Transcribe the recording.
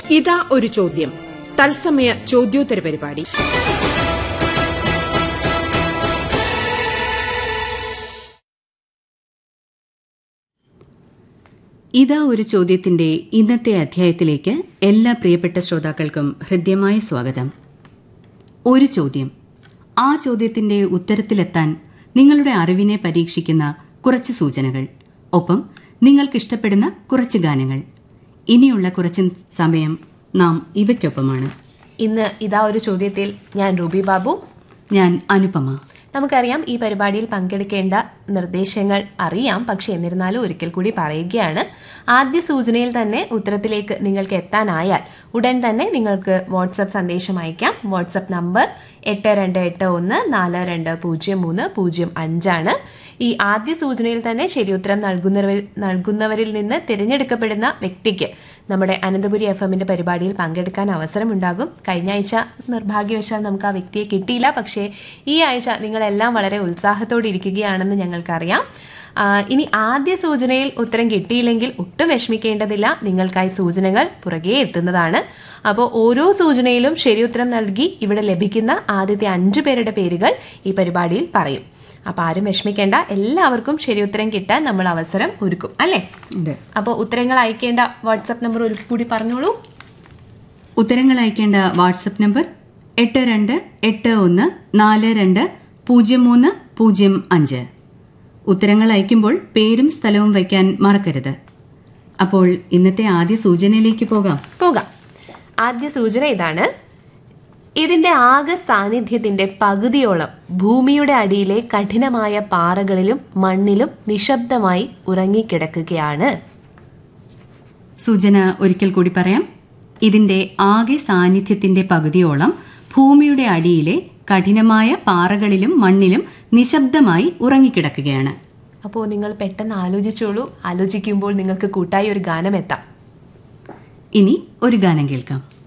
ഇതാ ഒരു ചോദ്യം തത്സമയ ചോദ്യോത്തര പരിപാടി ഇതാ ഒരു ചോദ്യത്തിന്റെ ഇന്നത്തെ അധ്യായത്തിലേക്ക് എല്ലാ പ്രിയപ്പെട്ട ശ്രോതാക്കൾക്കും ഹൃദ്യമായ സ്വാഗതം ഒരു ചോദ്യം ആ ചോദ്യത്തിന്റെ ഉത്തരത്തിലെത്താൻ നിങ്ങളുടെ അറിവിനെ പരീക്ഷിക്കുന്ന കുറച്ച് സൂചനകൾ ഒപ്പം നിങ്ങൾക്കിഷ്ടപ്പെടുന്ന കുറച്ച് ഗാനങ്ങൾ ഇനിയുള്ള കുറച്ച് സമയം നാം ഇവയ്ക്കൊപ്പമാണ് ഇന്ന് ഇതാ ഒരു ചോദ്യത്തിൽ ഞാൻ റൂബി ബാബു ഞാൻ അനുപമ നമുക്കറിയാം ഈ പരിപാടിയിൽ പങ്കെടുക്കേണ്ട നിർദ്ദേശങ്ങൾ അറിയാം പക്ഷെ എന്നിരുന്നാലും ഒരിക്കൽ കൂടി പറയുകയാണ് ആദ്യ സൂചനയിൽ തന്നെ ഉത്തരത്തിലേക്ക് നിങ്ങൾക്ക് എത്താനായാൽ ഉടൻ തന്നെ നിങ്ങൾക്ക് വാട്സപ്പ് സന്ദേശം അയക്കാം വാട്സപ്പ് നമ്പർ എട്ട് രണ്ട് എട്ട് ഒന്ന് നാല് രണ്ട് പൂജ്യം മൂന്ന് പൂജ്യം അഞ്ചാണ് ഈ ആദ്യ സൂചനയിൽ തന്നെ ശരിയുത്തരം നൽകുന്നവരിൽ നൽകുന്നവരിൽ നിന്ന് തിരഞ്ഞെടുക്കപ്പെടുന്ന വ്യക്തിക്ക് നമ്മുടെ അനന്തപുരി എഫ് എമ്മിന്റെ പരിപാടിയിൽ പങ്കെടുക്കാൻ അവസരമുണ്ടാകും കഴിഞ്ഞ ആഴ്ച നിർഭാഗ്യവശാൽ നമുക്ക് ആ വ്യക്തിയെ കിട്ടിയില്ല പക്ഷേ ഈ ആഴ്ച നിങ്ങളെല്ലാം വളരെ ഉത്സാഹത്തോടെ ഇരിക്കുകയാണെന്ന് ഞങ്ങൾക്കറിയാം ആ, ഇനി ആദ്യ സൂചനയിൽ ഉത്തരം കിട്ടിയില്ലെങ്കിൽ ഒട്ടും വിഷമിക്കേണ്ടതില്ല നിങ്ങൾക്കായി സൂചനകൾ പുറകെ എത്തുന്നതാണ് അപ്പോൾ ഓരോ സൂചനയിലും ശരിയുത്തരം നൽകി ഇവിടെ ലഭിക്കുന്ന ആദ്യത്തെ അഞ്ചു പേരുടെ പേരുകൾ ഈ പരിപാടിയിൽ പറയും അപ്പൊ ആരും വിഷമിക്കേണ്ട എല്ലാവർക്കും ശരിയുത്തരം കിട്ടാൻ നമ്മൾ അവസരം ഒരുക്കും അല്ലേ അതെ അപ്പോൾ ഉത്തരങ്ങൾ അയക്കേണ്ട വാട്സപ്പ് നമ്പർ ഒരു കൂടി പറഞ്ഞോളൂ ഉത്തരങ്ങൾ അയക്കേണ്ട വാട്സപ്പ് നമ്പർ എട്ട് രണ്ട് എട്ട് ഒന്ന് നാല് രണ്ട് പൂജ്യം മൂന്ന് പൂജ്യം അഞ്ച് ഉത്തരങ്ങൾ അയക്കുമ്പോൾ പേരും സ്ഥലവും വയ്ക്കാൻ മറക്കരുത് അപ്പോൾ ഇന്നത്തെ ആദ്യ സൂചനയിലേക്ക് പോകാം പോകാം ആദ്യ സൂചന ഇതാണ് ഇതിന്റെ ആകെ സാന്നിധ്യത്തിന്റെ പകുതിയോളം ഭൂമിയുടെ അടിയിലെ കഠിനമായ പാറകളിലും മണ്ണിലും നിശബ്ദമായി ഉറങ്ങിക്കിടക്കുകയാണ് സൂചന ഒരിക്കൽ കൂടി പറയാം ഇതിന്റെ ആകെ സാന്നിധ്യത്തിന്റെ പകുതിയോളം ഭൂമിയുടെ അടിയിലെ കഠിനമായ പാറകളിലും മണ്ണിലും നിശബ്ദമായി ഉറങ്ങിക്കിടക്കുകയാണ് അപ്പോൾ നിങ്ങൾ പെട്ടെന്ന് ആലോചിച്ചോളൂ ആലോചിക്കുമ്പോൾ നിങ്ങൾക്ക് കൂട്ടായി ഒരു ഗാനം എത്താം ഇനി ഒരു ഗാനം കേൾക്കാം